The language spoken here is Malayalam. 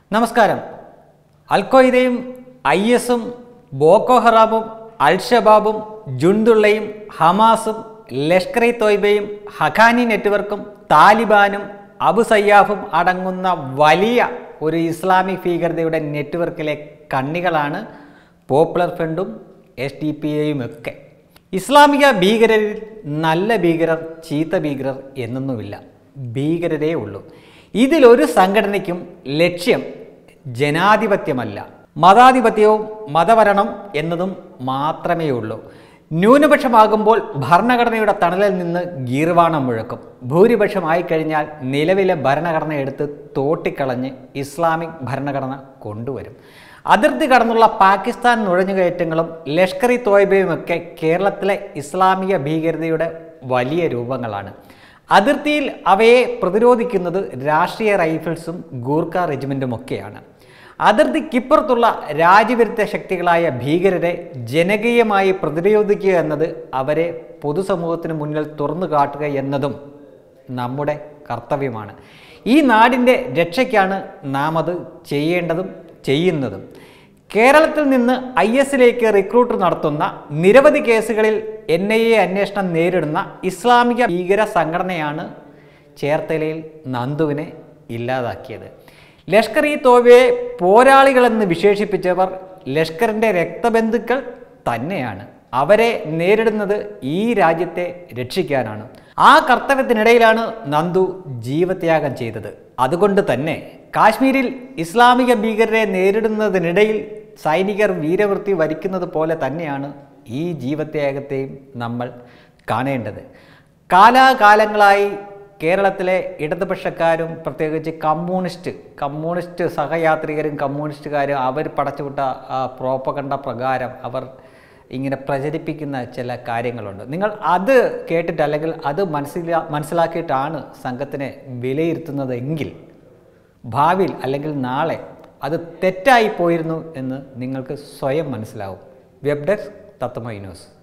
നമസ്കാരം അൽഖ്വയ്ദയും ഐ എസും ബോക്കോ ഹറാമും അൽഷബാബും ജുണ്ടുള്ളയും ഹമാസും ലഷ്കർ ഇ തോയ്ബയും ഹഖാനി നെറ്റ്വർക്കും താലിബാനും അബു സയ്യാഫും അടങ്ങുന്ന വലിയ ഒരു ഇസ്ലാമിക് ഭീകരതയുടെ നെറ്റ്വർക്കിലെ കണ്ണികളാണ് പോപ്പുലർ ഫ്രണ്ടും എസ് ഡി പി എയും ഒക്കെ ഇസ്ലാമിക ഭീകരരിൽ നല്ല ഭീകരർ ചീത്ത ഭീകരർ എന്നൊന്നുമില്ല ഭീകരരേ ഉള്ളൂ ഇതിലൊരു സംഘടനയ്ക്കും ലക്ഷ്യം ജനാധിപത്യമല്ല മതാധിപത്യവും മതഭരണം എന്നതും മാത്രമേ ഉള്ളൂ ന്യൂനപക്ഷമാകുമ്പോൾ ഭരണഘടനയുടെ തണലിൽ നിന്ന് ഗീർവാണം മുഴക്കും ഭൂരിപക്ഷമായി കഴിഞ്ഞാൽ നിലവിലെ ഭരണഘടന എടുത്ത് തോട്ടിക്കളഞ്ഞ് ഇസ്ലാമിക് ഭരണഘടന കൊണ്ടുവരും അതിർത്തി കടന്നുള്ള പാകിസ്ഥാൻ നുഴഞ്ഞുകയറ്റങ്ങളും ലഷ്കർ ഇ തോയ്ബയുമൊക്കെ കേരളത്തിലെ ഇസ്ലാമിക ഭീകരതയുടെ വലിയ രൂപങ്ങളാണ് അതിർത്തിയിൽ അവയെ പ്രതിരോധിക്കുന്നത് രാഷ്ട്രീയ റൈഫിൾസും ഗൂർഖ റെജിമെൻറ്റും ഒക്കെയാണ് അതിർത്തിക്കിപ്പുറത്തുള്ള രാജ്യവിരുദ്ധ ശക്തികളായ ഭീകരരെ ജനകീയമായി പ്രതിരോധിക്കുക എന്നത് അവരെ പൊതുസമൂഹത്തിന് മുന്നിൽ തുറന്നു കാട്ടുക എന്നതും നമ്മുടെ കർത്തവ്യമാണ് ഈ നാടിൻ്റെ രക്ഷയ്ക്കാണ് നാം അത് ചെയ്യേണ്ടതും ചെയ്യുന്നതും കേരളത്തിൽ നിന്ന് ഐ എസിലേക്ക് റിക്രൂട്ട് നടത്തുന്ന നിരവധി കേസുകളിൽ എൻ ഐ എ അന്വേഷണം നേരിടുന്ന ഇസ്ലാമിക ഭീകര സംഘടനയാണ് ചേർത്തലയിൽ നന്ദുവിനെ ഇല്ലാതാക്കിയത് ലഷ്കർ ഇ തോബയെ പോരാളികളെന്ന് വിശേഷിപ്പിച്ചവർ ലഷ്കറിൻ്റെ രക്തബന്ധുക്കൾ തന്നെയാണ് അവരെ നേരിടുന്നത് ഈ രാജ്യത്തെ രക്ഷിക്കാനാണ് ആ കർത്തവ്യത്തിനിടയിലാണ് നന്ദു ജീവത്യാഗം ചെയ്തത് അതുകൊണ്ട് തന്നെ കാശ്മീരിൽ ഇസ്ലാമിക ഭീകരരെ നേരിടുന്നതിനിടയിൽ സൈനികർ വീരവൃത്തി വരിക്കുന്നത് പോലെ തന്നെയാണ് ഈ ജീവത്യാഗത്തെയും നമ്മൾ കാണേണ്ടത് കാലാകാലങ്ങളായി കേരളത്തിലെ ഇടതുപക്ഷക്കാരും പ്രത്യേകിച്ച് കമ്മ്യൂണിസ്റ്റ് കമ്മ്യൂണിസ്റ്റ് സഹയാത്രികരും കമ്മ്യൂണിസ്റ്റുകാരും അവർ പടച്ചുവിട്ട ആ പ്രോപ്പകണ്ട പ്രകാരം അവർ ഇങ്ങനെ പ്രചരിപ്പിക്കുന്ന ചില കാര്യങ്ങളുണ്ട് നിങ്ങൾ അത് കേട്ടിട്ട് അല്ലെങ്കിൽ അത് മനസ്സിലാ മനസ്സിലാക്കിയിട്ടാണ് സംഘത്തിനെ വിലയിരുത്തുന്നതെങ്കിൽ ഭാവിയിൽ അല്ലെങ്കിൽ നാളെ അത് തെറ്റായി പോയിരുന്നു എന്ന് നിങ്ങൾക്ക് സ്വയം മനസ്സിലാവും വെബ് ഡെസ്ക് തത്വമൈ ന്യൂസ്